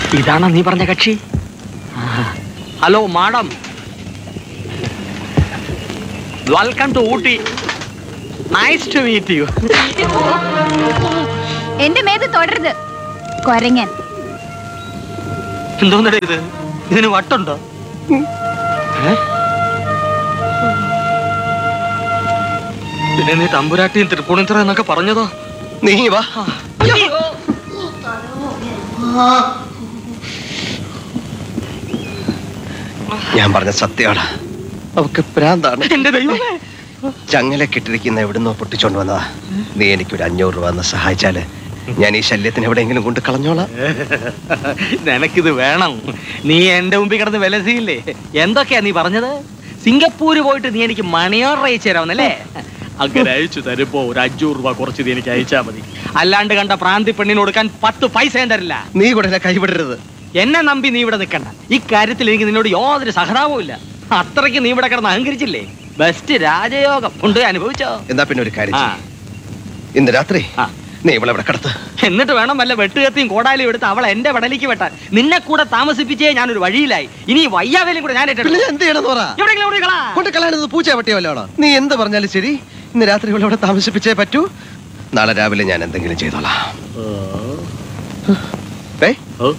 ഇതാണോ നീ പറഞ്ഞ കക്ഷി hello madam welcome to Ooty nice to meet you എന്റെ മേത് തുടരുത് കൊരങ്ങൻ എന്തോന്നടേ ഇത് ഇതിന് വട്ടുണ്ടോ ഏ? പിന്നെ നീ തമ്പുരാട്ടിയും തൃപ്പൂണിത്തറ എന്നൊക്കെ പറഞ്ഞതോ നീ വാ ഞാൻ പറഞ്ഞ സത്യമാണ് അവക്ക് പ്രാന്താണ് എന്റെ ദൈവമേ ചങ്ങലക്കിട്ടിരിക്കുന്ന എവിടുന്നോ പൊട്ടിച്ചോണ്ട് വന്നതാ നീ എനിക്കൊരു അഞ്ഞൂറ് രൂപ എന്ന് സഹായിച്ചാല് ഞാൻ ഈ ശല്യത്തിന് എവിടെയെങ്കിലും കൊണ്ട് കളഞ്ഞോളാം നിനക്കിത് വേണം നീ എന്റെ മുമ്പിൽ കിടന്ന് വിലസിയില്ലേ എന്തൊക്കെയാ നീ പറഞ്ഞത് സിംഗപ്പൂര് പോയിട്ട് നീ എനിക്ക് മണി ഓർഡർ അയച്ചു തരാമെന്നല്ലേ അങ്ങനെ അയച്ചു തരുമ്പോ ഒരു അഞ്ഞൂറ് രൂപ കുറച്ച് നീ എനിക്ക് അയച്ചാ മതി അല്ലാണ്ട് കണ്ട പ്രാന്തി പെണ്ണിന് കൊടുക്കാൻ പത്ത് പൈസ ഞാൻ തരില്ല നീ കൂടെ എന്നെ കൈവിടരുത് എന്നെ നമ്പി നീ ഇവിടെ നിൽക്കണ്ട ഈ കാര്യത്തിൽ എനിക്ക് നിന്നോട് യാതൊരു സഹതാപവും ഇല്ല അത്രയ്ക്ക് നീ ഇവിടെ കിടന്ന് അഹങ്കരിച്ചില്ലേ ബെസ്റ്റ് രാജയോഗം ഉണ്ട് അനുഭവിച്ചോ എന്നാ പിന്നെ ഒരു കാര്യം ആ ചെയ്യ്. ഇന്ന് രാത്രി ആ. നീ ഇവിടെ ഇവിടെ കിടത്ത് എന്നിട്ട് വേണം വല്ല വെട്ടുകത്തിയും കോടാലിയും എടുത്ത് അവളെ എന്റെ വടലിക്ക് വെട്ടാൻ നിന്നെ കൂടെ താമസിപ്പിച്ചേ ഞാനൊരു വഴിയിലായി ഇനി ഈ വയ്യാവേലും കൂടെ ഞാൻ പിന്നെ ഏറ്റെടുത്തു. ഞാൻ എന്ത് ചെയ്യണമെന്ന് പറ എവിടെയെങ്കിലും ഓടി കളാ. കൊണ്ട് കളയാനത് പൂച്ച പറ്റിയവല്ലോണോ നീ എന്ത് പറഞ്ഞാലും ശരി ഇന്ന് രാത്രി ഇവിടെ ഇവിടെ താമസിപ്പിച്ചേ പറ്റൂ നാളെ രാവിലെ ഞാൻ എന്തെങ്കിലും ചെയ്തോളാം ഏ ഓ.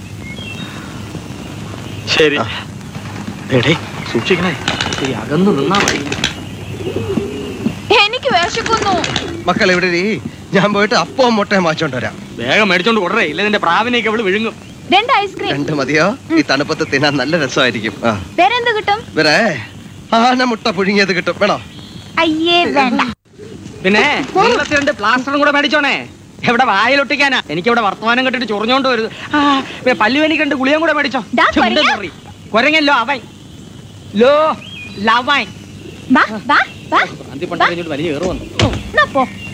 ശരി ആ. എടേ സൂക്ഷിക്കണേ ഇത്തിരി അകന്നു നിന്നാ മതി എനിക്ക് വിശക്കുന്നു മക്കൾ ഇവിടെ ഇരി. ഞാൻ പോയിട്ട് അപ്പവും മുട്ടയും വാങ്ങിച്ചോണ്ട് വരാം വേഗം മേടിച്ചോണ്ട് കൊടറേ ഇല്ല നിന്റെ പ്രാവിനെയൊക്കെ അവള് വിഴുങ്ങും രണ്ട് ഐസ്ക്രീം രണ്ട് മതിയോ ഈ തണുപ്പത്ത് തിന്നാൻ നല്ല രസമായിരിക്കും ആ വേറെന്ത് കിട്ടും വരെ ആന മുട്ട പുഴുങ്ങിയത് കിട്ടും വേണോ അയ്യേ വേണ്ട പിന്നെ നീളത്തിൽ രണ്ട് പ്ലാസ്റ്ററും കൂടെ മേടിച്ചോണേ എവിടെ വായിലൊട്ടിക്കാനാ എനിക്ക് ഇവിടെ വർത്തമാനം കെട്ടിട്ട് ചൊറിഞ്ഞോണ്ട് വരുത് ആ പിന്നെ പല്ലുവേലിക്ക് രണ്ട് ഗുളിയും കൂടെ മേടിച്ചോ ദാ ചുണ്ട് കൊരങ്ങ. ചൊറി. കൊരങ്ങല്ലോ അവൻ ലോ ലവൻ വാ വാ വാ അന്തിപ്പണ്ടാ വലിയ കയറി വന്നു എന്നാ പോ